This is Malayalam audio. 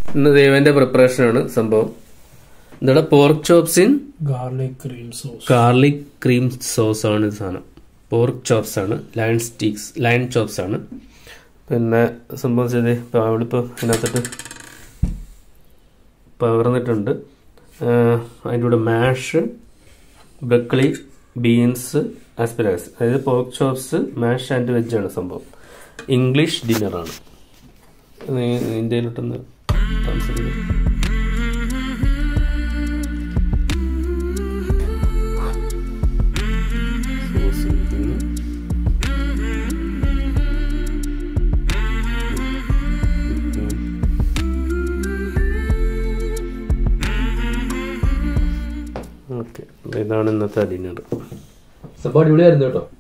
ഇന്ന് ദേവന്റെ പ്രിപ്പറേഷൻ ആണ് സംഭവം എന്താണ് pork chops in garlic cream sauce garlic cream sauce ആണ് ഇത് സാധനം പോർക്ക് ചോപ്സ് ആണ് ലൈൻ സ്റ്റീക്സ് ലൈൻ ചോപ്സ് ആണ് പിന്നെ സംഭവം ചെയ്തേ ഇപ്പോൾ അവളിപ്പോൾ ഇതിനകത്തിട്ട് പകർന്നിട്ടുണ്ട് അതിൻ്റെ കൂടെ മാഷ് ബ്രക്കളി ബീൻസ് ആസ്പിരാസ് അതായത് pork chops mash and veg ആണ് സംഭവം ഇംഗ്ലീഷ് ഡിന്നറാണ് ഇന്ത്യയിലോട്ടൊന്ന് താമസിക്കുന്നത് സോസ് ഒഴിക്കുന്നു. ഓക്കെ ഇതാണ് ഇന്നത്തെ ഡിന്നർ സംഭവം അടിപൊളിയായിരുന്നു കേട്ടോ